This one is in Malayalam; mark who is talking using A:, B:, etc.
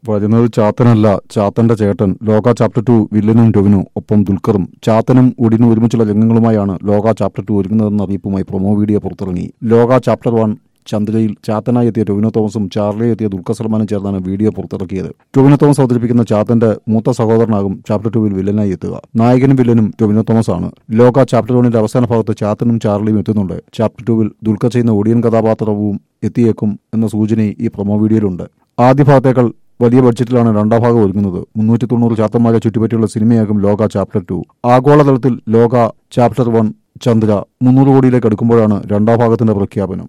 A: വരുന്നത് ചാത്തനല്ല ചാത്തന്റെ ചേട്ടൻ ലോക ചാപ്റ്റർ ടു വില്ലനും ടൊവിനും ഒപ്പം ദുൽഖറും ചാത്തനും ഉടിനും ഒരുമിച്ചുള്ള രംഗങ്ങളുമായാണ് ലോക ചാപ്റ്റർ ടു ഒരുങ്ങുന്നതെന്ന അറിയിപ്പുമായി പ്രൊമോ വീഡിയോ പുറത്തിറങ്ങി ലോക ചാപ്റ്റർ വൺ ചന്ദ്രയിൽ ചാത്തനായി എത്തിയ ടൊവിനോ തോമസും ചാർലി എത്തിയ ദുൽഖർ സൽമാനും ചേർന്നാണ് വീഡിയോ പുറത്തിറക്കിയത് ടൊവിനോ തോമസ് അവതരിപ്പിക്കുന്ന ചാത്തന്റെ മൂത്ത സഹോദരനാകും ചാപ്റ്റർ ടൂവിൽ വില്ലനായി എത്തുക നായകനും വില്ലനും ടൊവിനോ തോമസ് ആണ് ലോക ചാപ്റ്റർ വണ്ണിന്റെ അവസാന ഭാഗത്ത് ചാത്തനും ചാർലിയും എത്തുന്നുണ്ട് ചാപ്റ്റർ ടൂവിൽ ദുൽഖർ ചെയ്യുന്ന ഒടിയൻ കഥാപാത്രവും എത്തിയേക്കും എന്ന സൂചനയും ഈ പ്രൊമോ വീഡിയോയിലുണ്ട് ആദ്യ ഭാഗത്തേക്കാൾ വലിയ ബഡ്ജറ്റിലാണ് രണ്ടാം ഭാഗം ഒരുങ്ങുന്നത് മുന്നൂറ്റി തൊണ്ണൂറ് ചാത്തന്മാരെ ചുറ്റിപ്പറ്റിയുള്ള സിനിമയാകും ലോക ചാപ്റ്റർ ടു ആഗോളതലത്തിൽ ലോക ചാപ്റ്റർ വൺ ചന്ദ്ര മുന്നൂറ് കോടിയിലേക്ക് അടുക്കുമ്പോഴാണ് രണ്ടാം ഭാഗത്തിന്റെ പ്രഖ്യാപനം